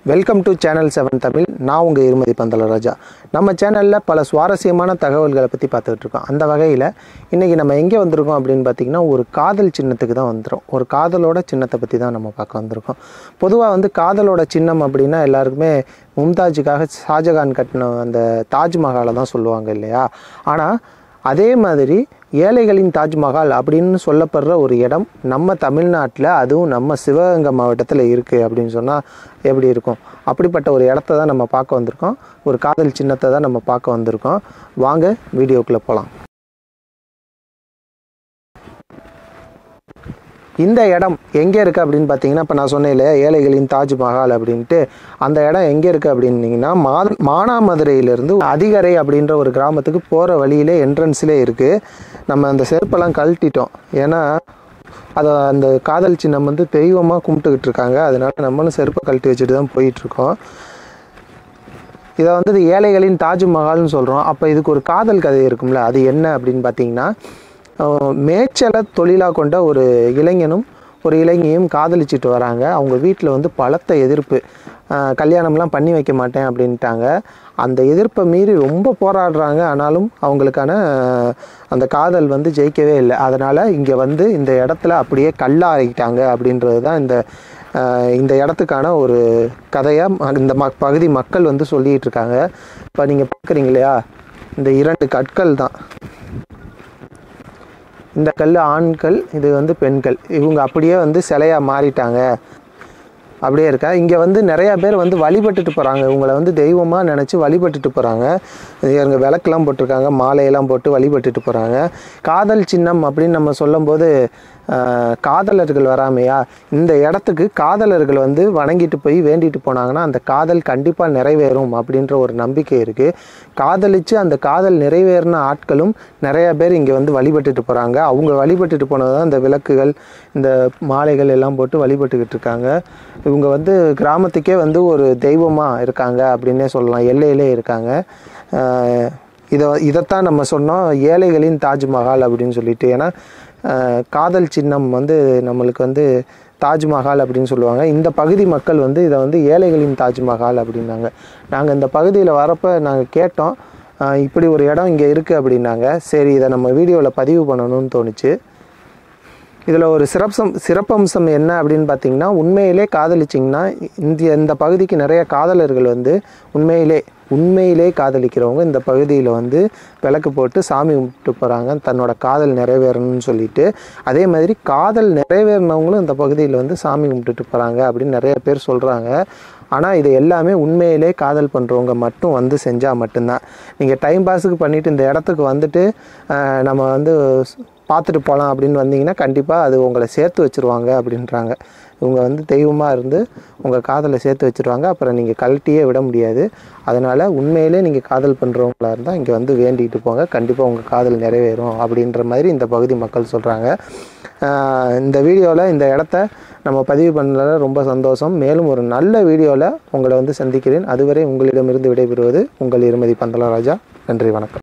welcome to channel seven Tamil நான் உங்கள் இருமதி பந்தலராஜா நம்ம சேனலில் பல சுவாரஸ்யமான தகவல்களை பற்றி பார்த்துக்கிட்டு இருக்கோம் அந்த வகையில் இன்றைக்கி நம்ம எங்கே வந்திருக்கோம் அப்படின்னு பார்த்திங்கன்னா ஒரு காதல் சின்னத்துக்கு தான் வந்துடும் ஒரு காதலோட சின்னத்தை பற்றி தான் நம்ம பார்க்க வந்திருக்கோம் பொதுவாக வந்து காதலோட சின்னம் அப்படின்னா எல்லாருக்குமே மும்தாஜுக்காக ஷாஜகான் கட்டின அந்த தாஜ்மஹாலை தான் சொல்லுவாங்க இல்லையா ஆனால் அதே மாதிரி ஏழைகளின் தாஜ்மஹால் அப்படின்னு சொல்லப்படுற ஒரு இடம் நம்ம தமிழ்நாட்டில் அதுவும் நம்ம சிவகங்கை மாவட்டத்தில் இருக்குது அப்படின்னு சொன்னால் எப்படி இருக்கும் அப்படிப்பட்ட ஒரு இடத்த தான் நம்ம பார்க்க வந்திருக்கோம் ஒரு காதல் சின்னத்தை தான் நம்ம பார்க்க வந்திருக்கோம் வாங்க வீடியோக்குள்ளே போகலாம் இந்த இடம் எங்கே இருக்குது அப்படின்னு பார்த்தீங்கன்னா இப்போ நான் சொன்னேன் இல்லையா ஏழைகளின் தாஜ்மஹால் அப்படின்ட்டு அந்த இடம் எங்கே இருக்குது அப்படின்னீங்கன்னா மா மானாமதுரையிலேருந்து அதிகரை அப்படின்ற ஒரு கிராமத்துக்கு போகிற வழியிலே என்ட்ரன்ஸ்லே இருக்குது நம்ம அந்த செருப்பெல்லாம் கழட்டிட்டோம் ஏன்னா அதை அந்த காதல் சின்னம் வந்து தெய்வமாக கும்பிட்டுக்கிட்டு இருக்காங்க அதனால நம்மளும் செருப்பை கழட்டி வச்சுட்டு தான் போயிட்டுருக்கோம் இதை வந்து இது ஏழைகளின் தாஜ்மஹால்னு சொல்கிறோம் அப்போ இதுக்கு ஒரு காதல் கதை இருக்கும்ல அது என்ன அப்படின்னு பார்த்தீங்கன்னா அஹ், மேய்ச்சலை தொழிலாக கொண்ட ஒரு இளைஞனும் ஒரு இளைஞியும் காதலிச்சிட்டு வராங்க அவங்க வீட்டில் வந்து பலத்த எதிர்ப்பு அஹ், கல்யாணம்லாம் பண்ணி வைக்க மாட்டேன் அப்படின்ட்டாங்க அந்த எதிர்ப்பை மீறி ரொம்ப போராடுறாங்க ஆனாலும் அவங்களுக்கான அஹ், அந்த காதல் வந்து ஜெயிக்கவே இல்லை அதனால் இங்கே வந்து இந்த இடத்துல அப்படியே கல்லாகிட்டாங்க அப்படின்றது தான் இந்த அஹ், இந்த இடத்துக்கான ஒரு கதையாக இந்த ம பகுதி மக்கள் வந்து சொல்லிகிட்டு இருக்காங்க இப்போ நீங்கள் பார்க்குறீங்க இல்லையா இந்த இரண்டு கற்கள் தான் இந்த கல் ஆண்கள் இது வந்து பெண்கள் இவங்க அப்படியே வந்து சிலையாக மாறிட்டாங்க அப்படியே இருக்கா இங்கே வந்து நிறையா பேர் வந்து வழிபட்டுட்டு போகிறாங்க இவங்களை வந்து தெய்வமாக நினச்சி வழிபட்டுட்டு போகிறாங்க இவங்க விளக்கெல்லாம் போட்டிருக்காங்க மாலையெல்லாம் போட்டு வழிபட்டுட்டு போகிறாங்க காதல் சின்னம் அப்படின்னு நம்ம சொல்லும்போது ஆஹ், காதலர்கள் வராமையா இந்த இடத்துக்கு காதலர்கள் வந்து வணங்கிட்டு போய் வேண்டிட்டு போனாங்கன்னா அந்த காதல் கண்டிப்பாக நிறைவேறும் அப்படின்ற ஒரு நம்பிக்கை இருக்குது காதலிச்சு அந்த காதல் நிறைவேறின ஆட்களும் நிறைய பேர் இங்கே வந்து வழிபட்டுட்டு போகிறாங்க அவங்க வழிபட்டுட்டு போனது தான் இந்த விளக்குகள் இந்த மாலைகள் எல்லாம் போட்டு வழிபட்டுக்கிட்டு இருக்காங்க இவங்க வந்து கிராமத்துக்கே வந்து ஒரு தெய்வமாக இருக்காங்க அப்படின்னே சொல்லலாம் எல்லையிலே இருக்காங்க ஆஹ் இதை இதைத்தான் நம்ம சொன்னோம் ஏழைகளின் தாஜ்மஹால் அப்படின்னு சொல்லிட்டு ஏன்னா ஆஹ் காதல் சின்னம் வந்து நம்மளுக்கு வந்து தாஜ்மஹால் அப்படின்னு சொல்லுவாங்க இந்த பகுதி மக்கள் வந்து இதை வந்து ஏழைகளின் தாஜ்மஹால் அப்படின்னாங்க நாங்கள் இந்த பகுதியில் வரப்போ நாங்கள் கேட்டோம் ஆஹ் இப்படி ஒரு இடம் இங்கே இருக்குது அப்படின்னாங்க சரி இதை நம்ம வீடியோவில் பதிவு பண்ணணும்னு தோணுச்சு இதில் ஒரு சிறப்பம் சிறப்பம்சம் என்ன அப்படின்னு பார்த்தீங்கன்னா உண்மையிலே காதலிச்சிங்கன்னா இந்த இந்த பகுதிக்கு நிறைய காதலர்கள் வந்து உண்மையிலே உண்மையிலே காதலிக்கிறவங்க இந்த பகுதியில் வந்து விளக்கு போட்டு சாமி கும்பிட்டு போகிறாங்க தன்னோட காதல் நிறைவேறணும்னு சொல்லிட்டு அதே மாதிரி காதல் நிறைவேறினவங்களும் இந்த பகுதியில் வந்து சாமி கும்பிட்டுட்டு போகிறாங்க அப்படின்னு நிறைய பேர் சொல்கிறாங்க ஆனால் இது எல்லாமே உண்மையிலே காதல் பண்ணுறவங்க மட்டும் வந்து செஞ்சால் மட்டும்தான் நீங்கள் டைம் பாஸுக்கு பண்ணிவிட்டு இந்த இடத்துக்கு வந்துட்டு ஆஹ், நம்ம வந்து பார்த்துட்டு போகலாம் அப்படின்னு வந்தீங்கன்னா கண்டிப்பாக அது உங்களை சேர்த்து வச்சுருவாங்க அப்படின்றாங்க இவங்க வந்து தெய்வமாக இருந்து உங்கள் காதலை சேர்த்து வச்சுருவாங்க அப்புறம் நீங்கள் கழட்டியே விட முடியாது அதனால் உண்மையிலே நீங்கள் காதல் பண்ணுறவங்களா இருந்தால் இங்கே வந்து வேண்டிட்டு போங்க கண்டிப்பாக உங்கள் காதல் நிறைவேறும் அப்படின்ற மாதிரி இந்த பகுதி மக்கள் சொல்கிறாங்க இந்த வீடியோவில் இந்த இடத்த நம்ம பதிவு பண்ணல ரொம்ப சந்தோஷம் மேலும் ஒரு நல்ல வீடியோவில் உங்களை வந்து சந்திக்கிறேன் அதுவரை உங்களிடமிருந்து விடைபெறுவது உங்கள் இருமதி பந்தலராஜா நன்றி வணக்கம்